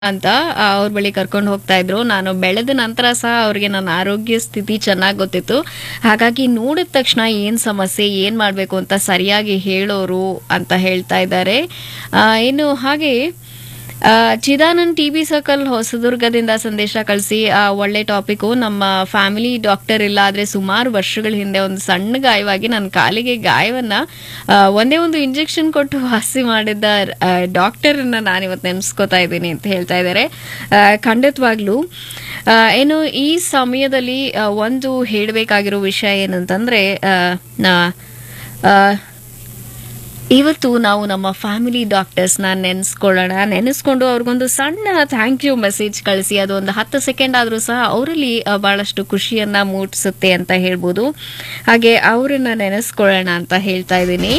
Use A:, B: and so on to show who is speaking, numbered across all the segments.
A: ಅಂತ ಆ, ಅವ್ರ ಬಳಿ ಕರ್ಕೊಂಡು ಹೋಗ್ತಾ ಇದ್ರು ನಾನು ಬೆಳೆದ ನಂತರ ಸಹ ಅವ್ರಿಗೆ ನನ್ನ ಆರೋಗ್ಯ ಸ್ಥಿತಿ ಚೆನ್ನಾಗಿ ಗೊತ್ತಿತ್ತು ಹಾಗಾಗಿ ನೋಡಿದ ತಕ್ಷಣ ಏನ್ ಸಮಸ್ಯೆ ಏನ್ ಮಾಡ್ಬೇಕು ಅಂತ ಸರಿಯಾಗಿ ಹೇಳೋರು ಅಂತ ಹೇಳ್ತಾ ಇದ್ದಾರೆ ಆ, ಇನ್ನು ಹಾಗೆ ಆ, ಚಿದಾನಂದ್ ಟಿ ಬಿ ಸರ್ಕಲ್ ಹೊಸದುರ್ಗದಿಂದ ಸಂದೇಶ ಕಳಿಸಿ ಒಳ್ಳೆ ಟಾಪಿಕ್ ನಮ್ಮ ಫ್ಯಾಮಿಲಿ ಡಾಕ್ಟರ್ ಇಲ್ಲ ಆದ್ರೆ ಸುಮಾರು ವರ್ಷಗಳ ಹಿಂದೆ ಒಂದು ಸಣ್ಣ ಗಾಯವಾಗಿ ನನ್ನ ಕಾಲಿಗೆ ಗಾಯವನ್ನ ಆ, ಒಂದೇ ಒಂದು ಇಂಜೆಕ್ಷನ್ ಕೊಟ್ಟು ವಾಸಿ ಮಾಡಿದ್ದ ಡಾಕ್ಟರನ್ನ ನಾನು ಇವತ್ತು ನೆನೆಸ್ಕೋತಾ ಇದ್ದೀನಿ ಅಂತ ಹೇಳ್ತಾ ಇದ್ದಾರೆ ಆ, ಖಂಡಿತವಾಗ್ಲೂ ಆ, ಏನು ಈ ಸಮಯದಲ್ಲಿ ಆ, ಒಂದು ಹೇಳಬೇಕಾಗಿರೋ ವಿಷಯ ಏನಂತಂದ್ರೆ ಆ, ನಾ- ಆ, ಇವತ್ತು ನಾವು ನಮ್ಮ ಫ್ಯಾಮಿಲಿ ಡಾಕ್ಟರ್ಸ್ನ ನೆನೆಸ್ಕೊಳ್ಳೋಣ ನೆನೆಸ್ಕೊಂಡು ಅವ್ರಿಗೊಂದು ಸಣ್ಣ ಥ್ಯಾಂಕ್ ಯು ಮೆಸೇಜ್ ಕಳಿಸಿ ಅದು ಒಂದು ಹತ್ತು ಸೆಕೆಂಡ್ ಆದರೂ ಸಹ ಅವರಲ್ಲಿ ಆ, ಬಹಳಷ್ಟು ಖುಷಿಯನ್ನ ಮೂಡಿಸುತ್ತೆ ಅಂತ ಹೇಳ್ಬೋದು ಹಾಗೆ ಅವರನ್ನ ನೆನೆಸ್ಕೊಳ್ಳೋಣ ಅಂತ ಹೇಳ್ತಾ ಇದ್ದೀನಿ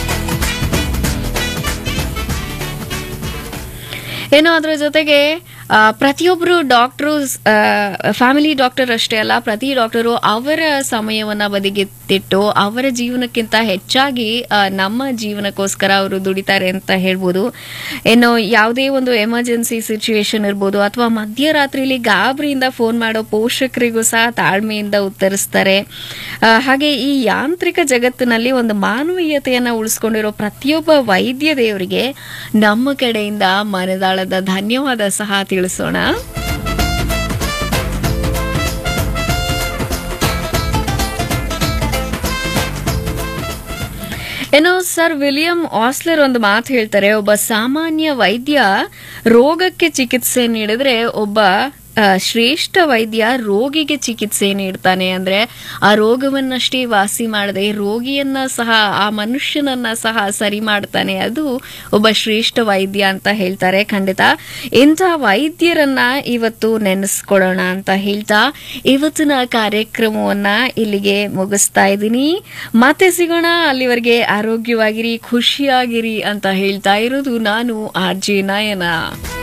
A: ಏನೋ ಅದ್ರ ಜೊತೆಗೆ ಆ, ಪ್ರತಿಯೊಬ್ಬರು ಡಾಕ್ಟ್ರು ಫ್ಯಾಮಿಲಿ ಡಾಕ್ಟರ್ ಅಷ್ಟೇ ಅಲ್ಲ ಪ್ರತಿ ಡಾಕ್ಟರು ಅವರ ಸಮಯವನ್ನ ಬದಿಗೆತ್ತಿಟ್ಟು ಅವರ ಜೀವನಕ್ಕಿಂತ ಹೆಚ್ಚಾಗಿ ಆ, ನಮ್ಮ ಜೀವನಕ್ಕೋಸ್ಕರ ಅವರು ದುಡಿತಾರೆ ಅಂತ ಹೇಳ್ಬೋದು ಇನ್ನು ಯಾವುದೇ ಒಂದು ಎಮರ್ಜೆನ್ಸಿ ಸಿಚುವೇಶನ್ ಇರ್ಬೋದು ಅಥವಾ ಮಧ್ಯರಾತ್ರಿಲಿ ಗಾಬರಿಯಿಂದ ಫೋನ್ ಮಾಡೋ ಪೋಷಕರಿಗೂ ಸಹ ತಾಳ್ಮೆಯಿಂದ ಉತ್ತರಿಸ್ತಾರೆ ಆ, ಹಾಗೆ ಈ ಯಾಂತ್ರಿಕ ಜಗತ್ತಿನಲ್ಲಿ ಒಂದು ಮಾನವೀಯತೆಯನ್ನ ಉಳಿಸ್ಕೊಂಡಿರೋ ಪ್ರತಿಯೊಬ್ಬ ವೈದ್ಯ ದೇವರಿಗೆ ನಮ್ಮ ಕಡೆಯಿಂದ ಮನದಾಳದ ಧನ್ಯವಾದ ಸಹ ತಿಳಿಸೋಣ ಏನೋ ಸರ್ ವಿಲಿಯಂ ಆಸ್ಲರ್ ಒಂದು ಮಾತು ಹೇಳ್ತಾರೆ ಒಬ್ಬ ಸಾಮಾನ್ಯ ವೈದ್ಯ ರೋಗಕ್ಕೆ ಚಿಕಿತ್ಸೆ ನೀಡಿದ್ರೆ ಒಬ್ಬ ಆ, ಶ್ರೇಷ್ಠ ವೈದ್ಯ ರೋಗಿಗೆ ಚಿಕಿತ್ಸೆ ನೀಡ್ತಾನೆ ಅಂದ್ರೆ ಆ ರೋಗವನ್ನಷ್ಟೇ ವಾಸಿ ಮಾಡದೆ ರೋಗಿಯನ್ನ ಸಹ ಆ ಮನುಷ್ಯನನ್ನ ಸಹ ಸರಿ ಮಾಡ್ತಾನೆ ಅದು ಒಬ್ಬ ಶ್ರೇಷ್ಠ ವೈದ್ಯ ಅಂತ ಹೇಳ್ತಾರೆ ಖಂಡಿತ ಇಂಥ ವೈದ್ಯರನ್ನ ಇವತ್ತು ನೆನೆಸ್ಕೊಳ್ಳೋಣ ಅಂತ ಹೇಳ್ತಾ ಇವತ್ತಿನ ಕಾರ್ಯಕ್ರಮವನ್ನ ಇಲ್ಲಿಗೆ ಮುಗಿಸ್ತಾ ಇದ್ದೀನಿ ಮತ್ತೆ ಸಿಗೋಣ ಅಲ್ಲಿವರೆಗೆ ಆರೋಗ್ಯವಾಗಿರಿ ಖುಷಿಯಾಗಿರಿ ಅಂತ ಹೇಳ್ತಾ ಇರೋದು ನಾನು ಆರ್ ಜೆ ನಯನ